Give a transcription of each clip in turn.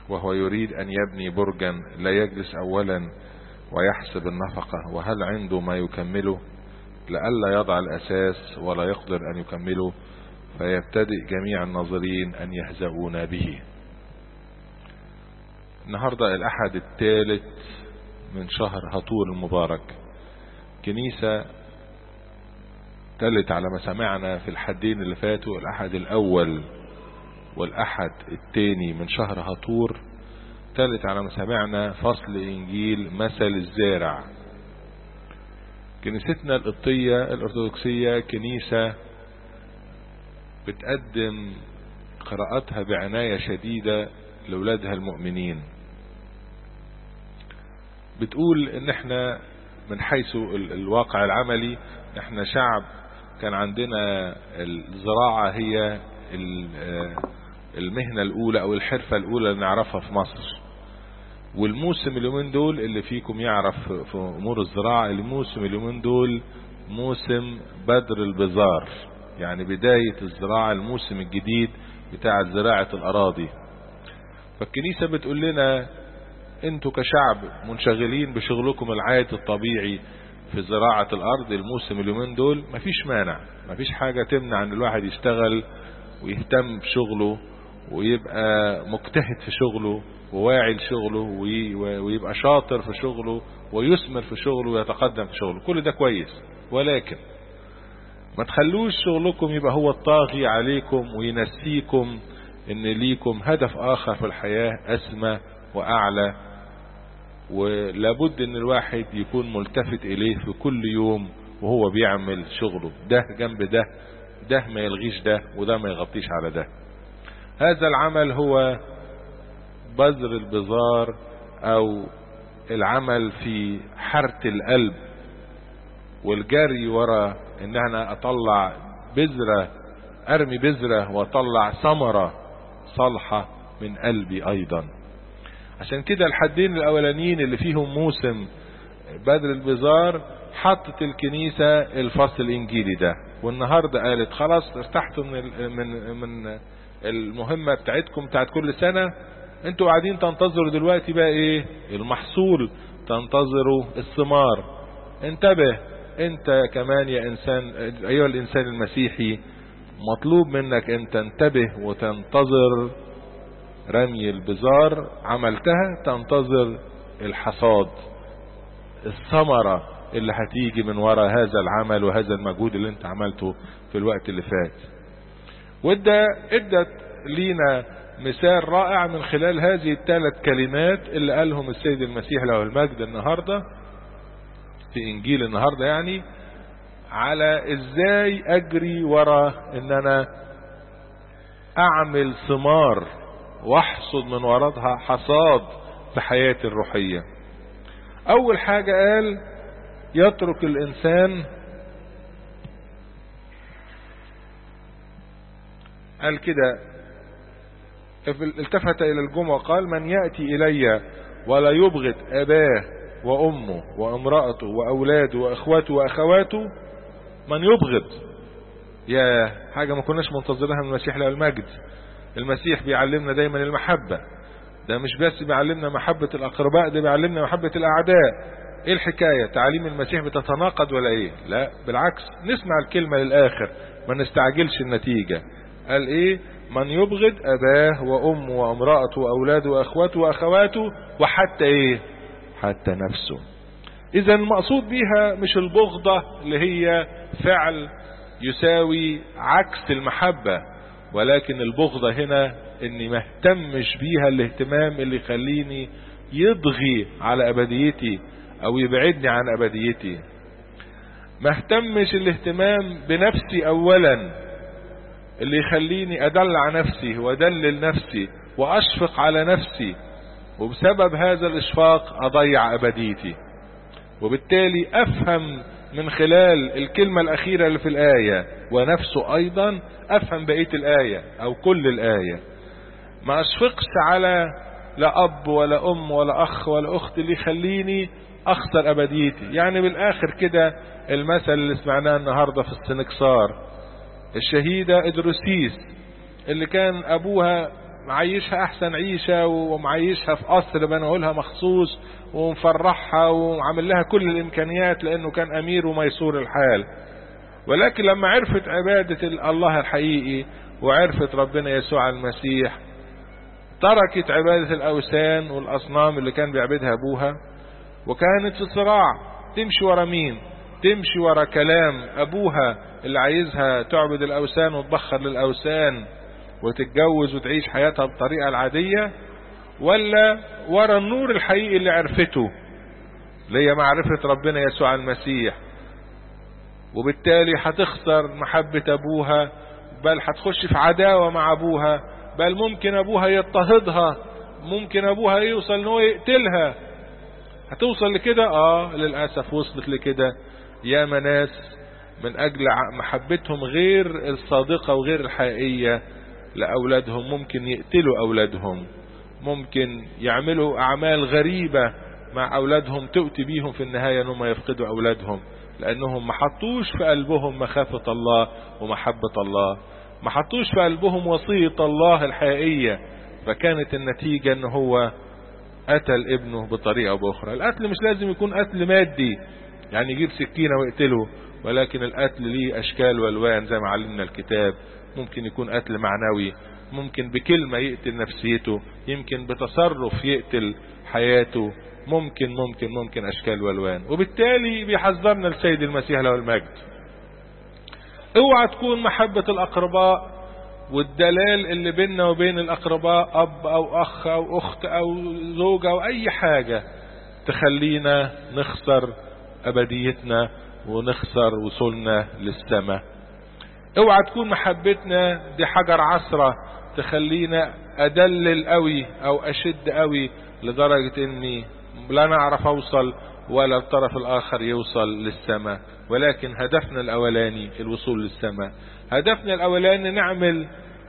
وهو يريد أن يبني برجا لا يجلس أولا ويحسب النفقة وهل عنده ما يكمله لئلا يضع الأساس ولا يقدر أن يكمله فيبتدئ جميع الناظرين أن يهزؤون به النهاردة الأحد الثالث من شهر هطور المبارك كنيسة تلت على ما سمعنا في الحدين اللي فاتوا الأحد الأول والأحد الثاني من شهر هطور تلت على ما سمعنا فصل إنجيل مثل الزارع كنيستنا القبطية الأرثوذكسية كنيسة بتقدم قراءتها بعناية شديدة لأولادها المؤمنين بتقول ان احنا من حيث الواقع العملي احنا شعب كان عندنا الزراعة هي المهنة الاولى او الحرفة الاولى اللي نعرفها في مصر والموسم اليومين دول اللي فيكم يعرف في امور الزراعة الموسم اليومين دول موسم بدر البزار يعني بداية الزراعة الموسم الجديد بتاع زراعة الاراضي فالكنيسة بتقول لنا انتوا كشعب منشغلين بشغلكم العادي الطبيعي في زراعة الارض الموسم اليومين دول مفيش مانع مفيش حاجة تمنع ان الواحد يشتغل ويهتم بشغله ويبقى مجتهد في شغله وواعي لشغله ويبقى شاطر في شغله ويثمر في شغله ويتقدم في شغله كل ده كويس ولكن ما تخلوش شغلكم يبقى هو الطاغي عليكم وينسيكم ان ليكم هدف اخر في الحياة اسمى واعلى ولابد ان الواحد يكون ملتفت اليه في كل يوم وهو بيعمل شغله ده جنب ده ده ما يلغيش ده وده ما يغطيش على ده هذا العمل هو بذر البزار او العمل في حرة القلب والجري ورا ان انا اطلع بذرة ارمي بذرة واطلع ثمرة صالحة من قلبي ايضا عشان كده الحدين الاولانيين اللي فيهم موسم بدر البزار حطت الكنيسة الفصل الانجيلي ده والنهاردة قالت خلاص ارتحتوا من من من المهمة بتاعتكم بتاعت كل سنة انتوا قاعدين تنتظروا دلوقتي بقى ايه المحصول تنتظروا الثمار انتبه انت كمان يا انسان ايها الانسان المسيحي مطلوب منك ان تنتبه وتنتظر رمي البزار عملتها تنتظر الحصاد الثمرة اللي هتيجي من وراء هذا العمل وهذا المجهود اللي انت عملته في الوقت اللي فات وده ادت لينا مثال رائع من خلال هذه الثلاث كلمات اللي قالهم السيد المسيح له المجد النهاردة في انجيل النهاردة يعني على ازاي اجري ورا ان انا اعمل ثمار واحصد من وراها حصاد في حياتي الروحية اول حاجة قال يترك الانسان قال كده التفت الى الجمعة وقال من يأتي الي ولا يبغض اباه وامه وامرأته واولاده واخواته واخواته من يبغض يا حاجة ما كناش منتظرها من المسيح له المجد المسيح بيعلمنا دايما المحبة ده مش بس بيعلمنا محبة الاقرباء ده بيعلمنا محبة الاعداء ايه الحكاية تعاليم المسيح بتتناقض ولا ايه لا بالعكس نسمع الكلمة للاخر ما نستعجلش النتيجة قال ايه من يبغض اباه وامه وامرأته واولاده واخواته واخواته وحتى ايه حتى نفسه اذا المقصود بيها مش البغضة اللي هي فعل يساوي عكس المحبة ولكن البغضة هنا اني ما اهتمش بيها الاهتمام اللي يخليني يضغي على ابديتي او يبعدني عن ابديتي ما اهتمش الاهتمام بنفسي اولا اللي يخليني ادلع نفسي وادلل نفسي واشفق على نفسي وبسبب هذا الاشفاق اضيع ابديتي وبالتالي افهم من خلال الكلمة الاخيرة اللي في الاية ونفسه ايضا افهم بقية الاية او كل الاية ما اشفقش على لا اب ولا ام ولا اخ ولا اخت اللي يخليني اخسر ابديتي يعني بالاخر كده المثل اللي سمعناه النهاردة في السنكسار الشهيدة ادروسيس اللي كان ابوها معيشها احسن عيشة ومعيشها في قصر بنقولها مخصوص ومفرحها وعامل لها كل الامكانيات لانه كان امير وميسور الحال ولكن لما عرفت عبادة الله الحقيقي وعرفت ربنا يسوع المسيح تركت عبادة الاوثان والاصنام اللي كان بيعبدها ابوها وكانت في صراع تمشي ورا مين تمشي ورا كلام ابوها اللي عايزها تعبد الاوثان وتبخر للاوثان وتتجوز وتعيش حياتها بالطريقة العادية ولا ورا النور الحقيقي اللي عرفته اللي هي معرفة ربنا يسوع المسيح وبالتالي هتخسر محبة ابوها بل هتخش في عداوة مع ابوها بل ممكن ابوها يضطهدها ممكن ابوها يوصل ان هو يقتلها هتوصل لكده اه للأسف وصلت لكده يا ناس من اجل محبتهم غير الصادقة وغير الحقيقية لأولادهم ممكن يقتلوا أولادهم ممكن يعملوا أعمال غريبة مع أولادهم تؤتي بيهم في النهاية أنهم يفقدوا أولادهم لأنهم ما حطوش في قلبهم مخافة الله ومحبة الله ما حطوش في قلبهم وصية الله الحقيقية فكانت النتيجة أن هو قتل ابنه بطريقة أو بأخرى القتل مش لازم يكون قتل مادي يعني يجيب سكينة ويقتله ولكن القتل ليه أشكال والوان زي ما علمنا الكتاب ممكن يكون قتل معنوي ممكن بكلمة يقتل نفسيته يمكن بتصرف يقتل حياته ممكن ممكن ممكن أشكال والوان وبالتالي بيحذرنا السيد المسيح له المجد اوعى تكون محبة الأقرباء والدلال اللي بيننا وبين الأقرباء أب أو أخ أو أخت أو زوجة أو أي حاجة تخلينا نخسر أبديتنا ونخسر وصولنا للسماء اوعى تكون محبتنا دي حجر عصرة تخلينا ادلل قوي او اشد قوي لدرجة اني لا نعرف اوصل ولا الطرف الاخر يوصل للسماء ولكن هدفنا الاولاني الوصول للسماء هدفنا الاولاني نعمل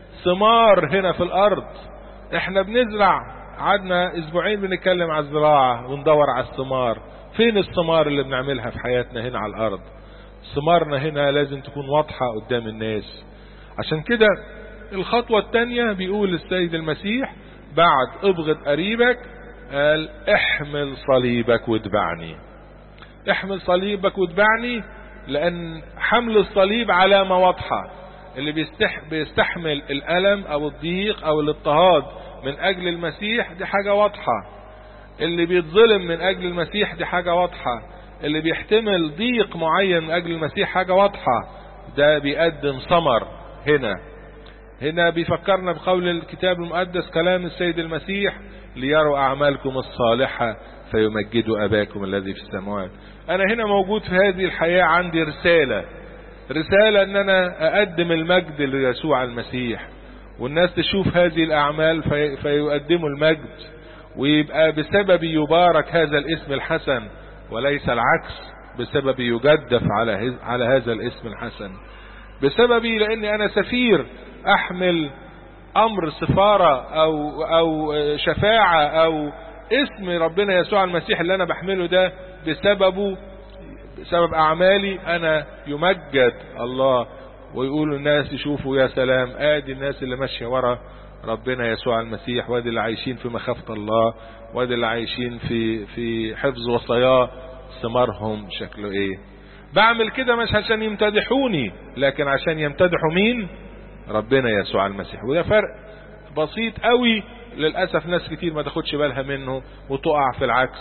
ثمار هنا في الارض احنا بنزرع قعدنا اسبوعين بنتكلم على الزراعة وندور على الثمار فين الثمار اللي بنعملها في حياتنا هنا على الارض ثمارنا هنا لازم تكون واضحة قدام الناس عشان كده الخطوة التانية بيقول السيد المسيح بعد ابغض قريبك قال احمل صليبك واتبعني احمل صليبك واتبعني لان حمل الصليب علامة واضحة اللي بيستح بيستحمل الألم او الضيق او الاضطهاد من اجل المسيح دي حاجة واضحة اللي بيتظلم من اجل المسيح دي حاجة واضحة اللي بيحتمل ضيق معين من اجل المسيح حاجة واضحة ده بيقدم ثمر هنا هنا بيفكرنا بقول الكتاب المقدس كلام السيد المسيح ليروا اعمالكم الصالحة فيمجدوا اباكم الذي في السماوات انا هنا موجود في هذه الحياة عندي رسالة رسالة ان انا اقدم المجد ليسوع المسيح والناس تشوف هذه الاعمال في فيقدموا المجد ويبقى بسبب يبارك هذا الاسم الحسن وليس العكس بسبب يجدف على على هذا الاسم الحسن بسببي لاني انا سفير احمل امر سفارة او او شفاعة او اسم ربنا يسوع المسيح اللي انا بحمله ده بسببه بسبب اعمالي انا يمجد الله ويقولوا الناس يشوفوا يا سلام ادي الناس اللي ماشية ورا ربنا يسوع المسيح وادي اللي عايشين في مخافة الله وادي اللي عايشين في في حفظ وصاياه ثمارهم شكله ايه بعمل كده مش عشان يمتدحوني لكن عشان يمتدحوا مين ربنا يسوع المسيح وده فرق بسيط قوي للأسف ناس كتير ما تاخدش بالها منه وتقع في العكس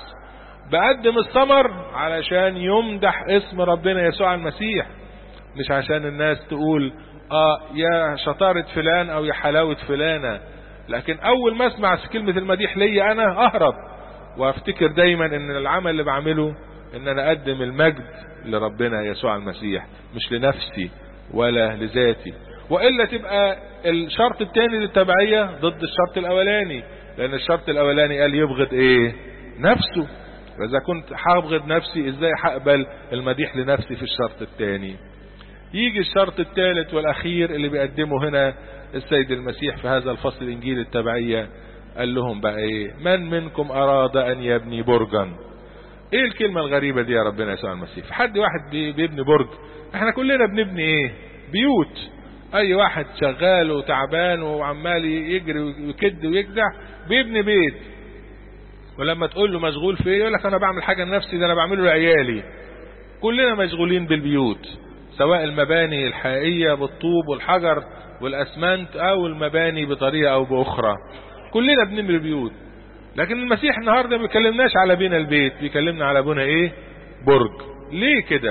بقدم الثمر علشان يمدح اسم ربنا يسوع المسيح مش عشان الناس تقول اه يا شطارة فلان او يا حلاوة فلانة لكن اول ما اسمع كلمة المديح ليا انا اهرب وافتكر دايما ان العمل اللي بعمله ان انا اقدم المجد لربنا يسوع المسيح مش لنفسي ولا لذاتي والا تبقى الشرط الثاني للتبعية ضد الشرط الاولاني لان الشرط الاولاني قال يبغض ايه نفسه فاذا كنت هبغض نفسي ازاي هقبل المديح لنفسي في الشرط الثاني يجي الشرط الثالث والاخير اللي بيقدمه هنا السيد المسيح في هذا الفصل الانجيل التبعية قال لهم بقى ايه من منكم اراد ان يبني برجا ايه الكلمة الغريبة دي يا ربنا يسوع المسيح في حد واحد بيبني برج احنا كلنا بنبني ايه بيوت اي واحد شغال وتعبان وعمال يجري ويكد ويجدع بيبني بيت ولما تقول له مشغول في ايه يقول لك انا بعمل حاجه لنفسي ده انا بعمله لعيالي كلنا مشغولين بالبيوت سواء المباني الحقيقيه بالطوب والحجر والاسمنت او المباني بطريقه او باخرى كلنا بنبني بيوت لكن المسيح النهارده ما بيكلمناش على بناء البيت بيكلمنا على بناء ايه برج ليه كده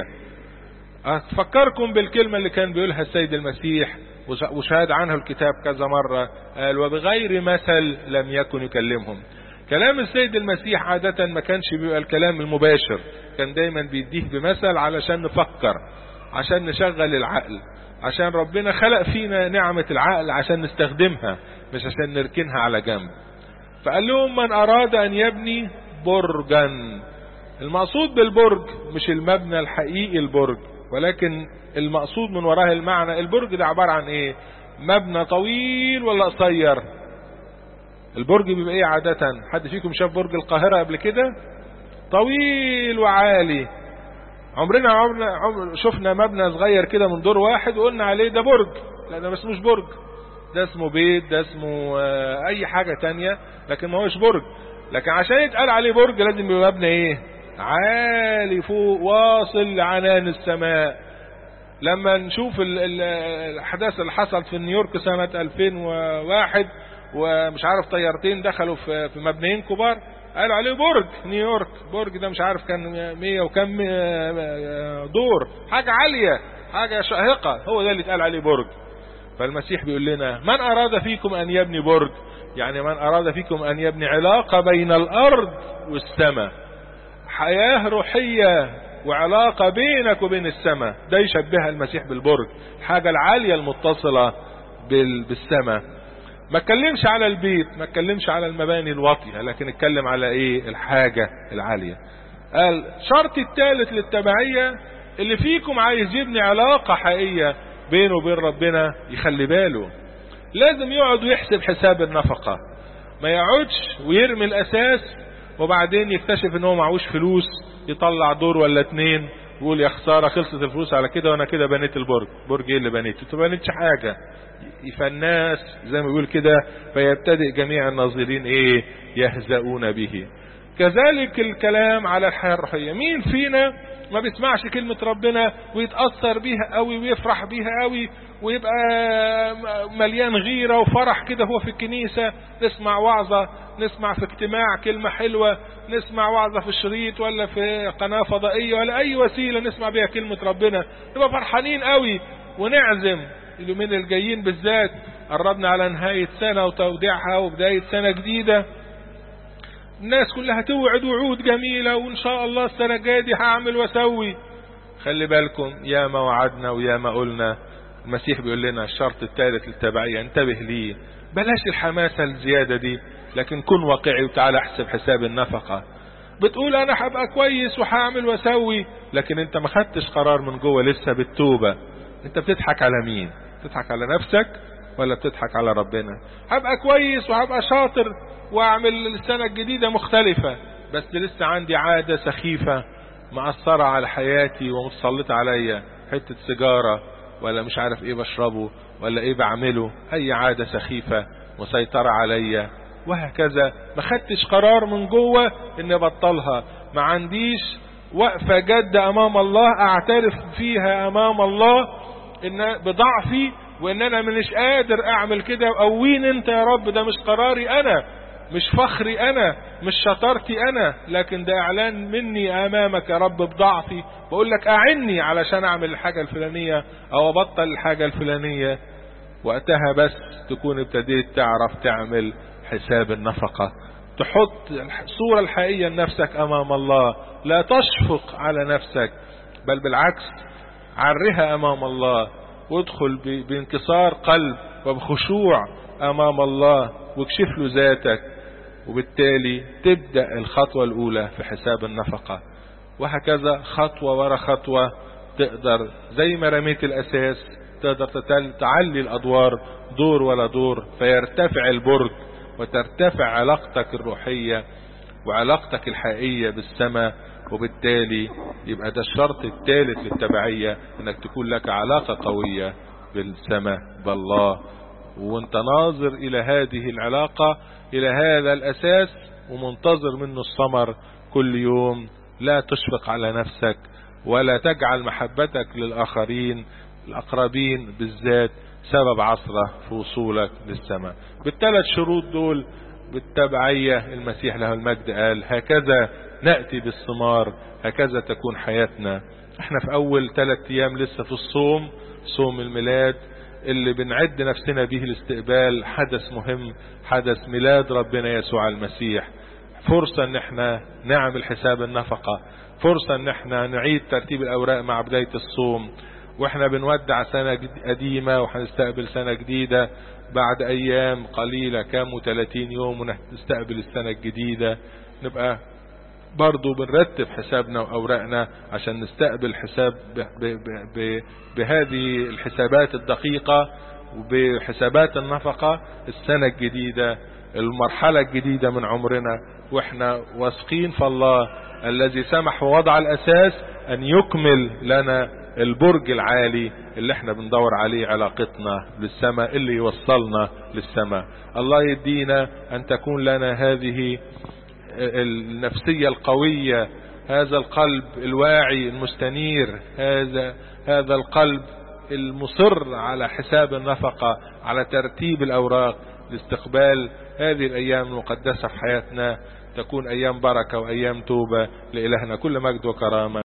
افكركم بالكلمه اللي كان بيقولها السيد المسيح وشهد عنها الكتاب كذا مره قال وبغير مثل لم يكن يكلمهم كلام السيد المسيح عادة ما كانش بيبقى الكلام المباشر كان دايما بيديه بمثل علشان نفكر عشان نشغل العقل عشان ربنا خلق فينا نعمة العقل عشان نستخدمها مش عشان نركنها على جنب فقال لهم من أراد أن يبني برجا المقصود بالبرج مش المبنى الحقيقي البرج ولكن المقصود من وراه المعنى البرج ده عبارة عن ايه مبنى طويل ولا قصير البرج بيبقى ايه عادة حد فيكم شاف برج القاهرة قبل كده طويل وعالي عمرنا عمرنا عمر شفنا مبنى صغير كده من دور واحد وقلنا عليه ده برج لا ده ما اسموش برج ده اسمه بيت ده اسمه اي حاجة تانية لكن ما هوش برج لكن عشان يتقال عليه برج لازم يبقى مبنى ايه عالي فوق واصل لعنان السماء لما نشوف الاحداث اللي حصلت في نيويورك سنة 2001 ومش عارف طيارتين دخلوا في في مبنيين كبار قالوا عليه برج نيويورك برج ده مش عارف كان 100 وكم دور حاجة عالية حاجة شاهقة هو ده اللي اتقال عليه برج فالمسيح بيقول لنا من أراد فيكم أن يبني برج يعني من أراد فيكم أن يبني علاقة بين الأرض والسماء حياة روحية وعلاقة بينك وبين السماء ده يشبهها المسيح بالبرج الحاجة العالية المتصلة بالسماء ما اتكلمش على البيت ما اتكلمش على المباني الواطية لكن اتكلم على ايه الحاجة العالية قال شرط الثالث للتبعية اللي فيكم عايز يبني علاقة حقيقية بينه وبين ربنا يخلي باله لازم يقعد ويحسب حساب النفقة ما يقعدش ويرمي الاساس وبعدين يكتشف ان هو معهوش فلوس يطلع دور ولا اتنين ويقول يا خساره خلصت الفلوس على كده وانا كده بنيت البرج برج ايه اللي بنيته انت ما بنيتش حاجه فالناس زي ما بيقول كده فيبتدئ جميع الناظرين ايه يهزؤون به كذلك الكلام على الحياه الروحيه مين فينا ما بيسمعش كلمة ربنا ويتأثر بيها قوي ويفرح بيها قوي ويبقى مليان غيرة وفرح كده هو في الكنيسة نسمع وعظة نسمع في اجتماع كلمة حلوة نسمع وعظة في الشريط ولا في قناة فضائية ولا أي وسيلة نسمع بيها كلمة ربنا نبقى فرحانين قوي ونعزم اليومين الجايين بالذات قربنا على نهاية سنة وتوديعها وبداية سنة جديدة الناس كلها توعد وعود جميلة وإن شاء الله السنة الجاية دي هعمل واسوي خلي بالكم يا ما وعدنا ويا ما قلنا المسيح بيقول لنا الشرط الثالث للتبعية انتبه ليه بلاش الحماسة الزيادة دي لكن كن واقعي وتعالى احسب حساب النفقة بتقول انا هبقى كويس وهعمل واسوي لكن انت ما خدتش قرار من جوه لسه بالتوبة انت بتضحك على مين بتضحك على نفسك ولا بتضحك على ربنا هبقى كويس وهبقى شاطر واعمل السنة الجديدة مختلفة بس لسه عندي عادة سخيفة مأثرة على حياتي ومتسلطة عليا حتة سيجارة ولا مش عارف ايه بشربه ولا ايه بعمله اي عادة سخيفة مسيطرة عليا وهكذا ما خدتش قرار من جوه اني ابطلها ما عنديش وقفة جد امام الله اعترف فيها امام الله ان بضعفي وان انا مش قادر اعمل كده وقوين انت يا رب ده مش قراري انا مش فخري انا مش شطارتي انا لكن ده اعلان مني امامك يا رب بضعفي بقول لك اعني علشان اعمل الحاجة الفلانية او ابطل الحاجة الفلانية وقتها بس تكون ابتديت تعرف تعمل حساب النفقة تحط الصورة الحقيقية لنفسك امام الله لا تشفق على نفسك بل بالعكس عرها امام الله وادخل بانكسار قلب وبخشوع امام الله واكشف له ذاتك وبالتالي تبدأ الخطوة الاولى في حساب النفقة وهكذا خطوة ورا خطوة تقدر زي ما رميت الاساس تقدر تعلي الادوار دور ولا دور فيرتفع البرج وترتفع علاقتك الروحية وعلاقتك الحقيقية بالسماء وبالتالي يبقى ده الشرط الثالث للتبعية انك تكون لك علاقة قوية بالسماء بالله وانت ناظر الى هذه العلاقة الى هذا الاساس ومنتظر منه الثمر كل يوم لا تشفق على نفسك ولا تجعل محبتك للآخرين الأقربين بالذات سبب عصرة في وصولك للسماء بالثلاث شروط دول بالتبعية المسيح له المجد قال هكذا نأتي بالثمار هكذا تكون حياتنا احنا في اول ثلاث ايام لسه في الصوم صوم الميلاد اللي بنعد نفسنا به الاستقبال حدث مهم حدث ميلاد ربنا يسوع المسيح فرصة ان احنا نعمل حساب النفقة فرصة ان احنا نعيد ترتيب الاوراق مع بداية الصوم واحنا بنودع سنة قديمة وهنستقبل سنة جديدة بعد ايام قليلة كام وثلاثين يوم ونستقبل السنة الجديدة نبقى برضو بنرتب حسابنا واوراقنا عشان نستقبل حساب ب ب ب بهذه الحسابات الدقيقة وبحسابات النفقة السنة الجديدة المرحلة الجديدة من عمرنا واحنا واثقين في الله الذي سمح ووضع الاساس ان يكمل لنا البرج العالي اللي احنا بندور عليه علاقتنا بالسماء اللي يوصلنا للسماء الله يدينا ان تكون لنا هذه النفسية القوية هذا القلب الواعي المستنير هذا هذا القلب المصر على حساب النفقة على ترتيب الأوراق لاستقبال هذه الأيام المقدسة في حياتنا تكون أيام بركة وأيام توبة لإلهنا كل مجد وكرامة